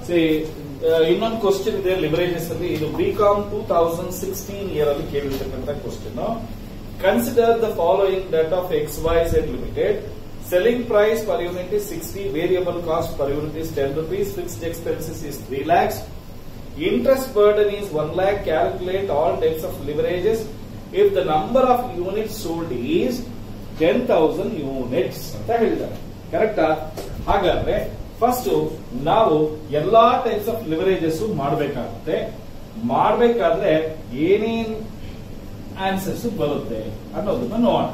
C ಇನ್ನೊಂದು question ಇದೆ leverages ಅಲ್ಲಿ ಇದು B Com two thousand sixteen year ಅಲ್ಲಿ ಕೇಳಿರ್ತಕ್ಕಂಥ question consider the following data of X Y Z limited selling price per unit is sixty variable cost per unit is ten rupees fixed expenses is three lakhs Interest burden is 1 lakh. Calculate all types of leverages if the number of units sold is 10,000 units ಅಂತ ಹೇಳಿದ್ದಾರೆ ಕರೆಕ್ಟಾ ಹಾಗಾದ್ರೆ first ನಾವು ಎಲ್ಲಾ types of leverages ಮಾಡಬೇಕಾಗುತ್ತೆ ಮಾಡಬೇಕಾದ್ರೆ ಏನೇನ್ answers ಬರುತ್ತೆ ಅನ್ನೋದನ್ನ ನೋಡೋಣ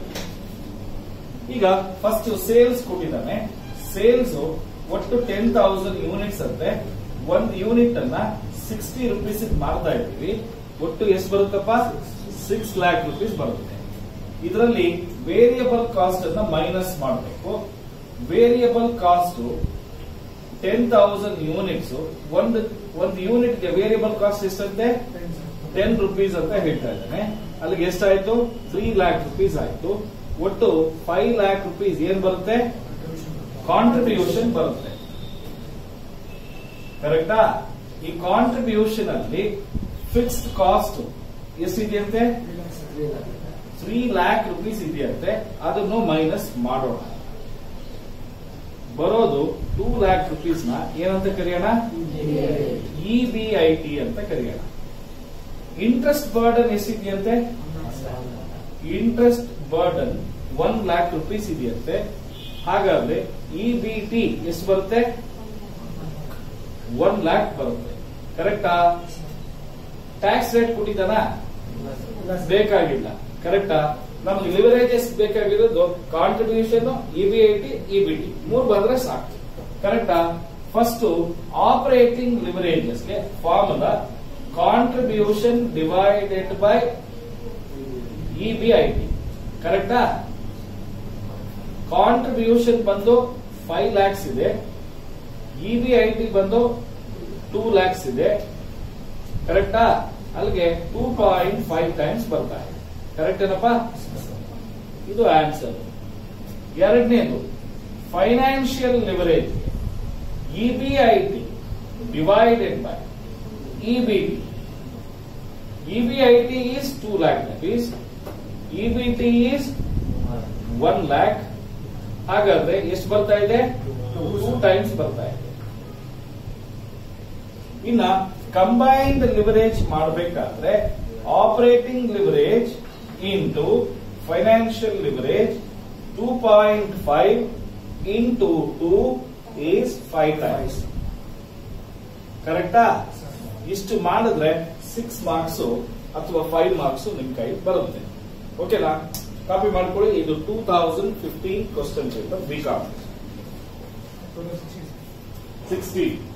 ಈಗ ಫಸ್ಟ್ ಸೇಲ್ಸ್ ಕೊಟ್ಟಿದ್ದಾನೆ ಸೇಲ್ಸ್ ಒಟ್ಟು ಟೆನ್ ತೌಸಂಡ್ ಯೂನಿಟ್ಸ್ ಅಂತೆ ಒಂದು ಯೂನಿಟ್ ಅನ್ನ ಸಿಕ್ಸ್ಟಿ ರುಪೀಸ್ ಮಾರ್ತಾ ಇದ್ದೀವಿ ಒಟ್ಟು ಎಷ್ಟು ಬರುತ್ತಪ್ಪ ಸಿಕ್ಸ್ ಲ್ಯಾಕ್ ರುಪೀಸ್ ಬರುತ್ತೆ ಇದರಲ್ಲಿ ವೇರಿಯಬಲ್ ಕಾಸ್ಟ್ ಅನ್ನ ಮೈನಸ್ ಮಾಡಬೇಕು variable cost ten thousand units ಒಂದು ಒಂದು ಯೂನಿಟ್ಗೆ ವೇರಿಯಬಲ್ ಕಾಸ್ಟ್ ಎಷ್ಟಂತೆ ಟೆನ್ ರುಪೀಸ್ ಅಂತ ಹೇಳ್ತಾ ಇದ್ದಾನೆ ಅಲ್ಲಿಗೆ ಎಷ್ಟಾಯ್ತು ತ್ರೀ ಲ್ಯಾಕ್ ರುಪೀಸ್ ಆಯ್ತು ಒಟ್ಟು ಫೈವ್ ಲ್ಯಾಕ್ ರುಪೀಸ್ ಏನ್ ಬರುತ್ತೆ ಕಾಂಟ್ರಿಬ್ಯೂಷನ್ ಬರುತ್ತೆ ಕರೆಕ್ಟಾ ಈ ಕಾಂಟ್ರಿಬ್ಯೂಷನ್ ಅಲ್ಲಿ ಫಿಕ್ಸ್ಡ್ ಕಾಸ್ಟ್ ಎಷ್ಟಿದೆಯಂತೆ ತ್ರೀ ಲ್ಯಾಕ್ ರುಪೀಸ್ ಇದೆಯಂತೆ ಅದನ್ನು ಮೈನಸ್ ಮಾಡೋಣ ಬರೋದು ಟೂ ಲ್ಯಾಕ್ ರುಪೀಸ್ ನ ಏನಂತ ಕರೆಯೋಣ ಇ ಬಿ ಐ ಟಿ ಅಂತ ಕರೆಯೋಣ ಇಂಟ್ರೆಸ್ಟ್ ಬರ್ಡನ್ ಎಷ್ಟಿದೆಯಂತೆ interest burden one lakh rupees ಇದೆಯಂತೆ ಹಾಗಾದ್ರೆ ಇ ಬಿ ಟಿ ಎಷ್ಟು ಬರುತ್ತೆ ಒನ್ ಲ್ಯಾಕ್ ಬರುತ್ತೆ ಕರೆಕ್ಟಾ ಟ್ಯಾಕ್ಸ್ ರೇಟ್ ಕೊಟ್ಟಿದ್ದಾನ ಬೇಕಾಗಿಲ್ಲ ಕರೆಕ್ಟಾ ನಮ್ಗೆ ಲಿವರೇಜಸ್ ಬೇಕಾಗಿರೋದು ಕಾಂಟ್ರಿಬ್ಯೂಷನ್ ಇಬಿಐಟಿ ಇಬಿಟಿ ಮೂರು ಬಂದ್ರೆ ಸಾಕು ಕರೆಕ್ಟಾ ಫಸ್ಟ್ ಆಪರೇಟಿಂಗ್ ಲಿವರೇಜಸ್ಗೆ formula contribution divided by EBIT ಕರೆಕ್ಟಾ ಕಾಂಟ್ರಿಬ್ಯೂಷನ್ ಬಂದು ಫೈವ್ ಲ್ಯಾಕ್ಸ್ ಇದೆ ಇಬಿಐಟಿ ಬಂದು ಟೂ ಲ್ಯಾಕ್ಸ್ ಇದೆ ಕರೆಕ್ಟಾ ಅಲ್ಲಿಗೆ ಟೂ ಪಾಯಿಂಟ್ ಫೈವ್ ಟೈಮ್ಸ್ ಬರ್ತಾ ಇದೆ ಕರೆಕ್ಟ್ ಏನಪ್ಪ ಇದು ಆನ್ಸರ್ ಎರಡನೇದು financial leverage EBIT divided by EBT EBIT is two lakh rupees EBT is one lakh ಹಾಗಾದ್ರೆ ಎಷ್ಟು ಬರ್ತಾ ಇದೆ ಟೂ ಟೈಮ್ಸ್ ಬರ್ತಾ ಇದೆ ಇನ್ನ ಕಂಬೈನ್ಡ್ ಲಿವರೇಜ್ ಮಾಡಬೇಕಾದ್ರೆ operating leverage into financial leverage two point five into two is five times ಕರೆಕ್ಟಾ ಇಷ್ಟು ಮಾಡಿದ್ರೆ ಸಿಕ್ಸ್ ಮಾರ್ಕ್ಸ್ ಅಥವಾ ಫೈವ್ ಮಾರ್ಕ್ಸ್ ನಿಮ್ ಕೈ ಬರುತ್ತೆ ಓಕೆನಾ ಕಾಪಿ ಮಾಡ್ಕೊಳ್ಳಿ ಇದು two thousand fifteen question paper B com sixteen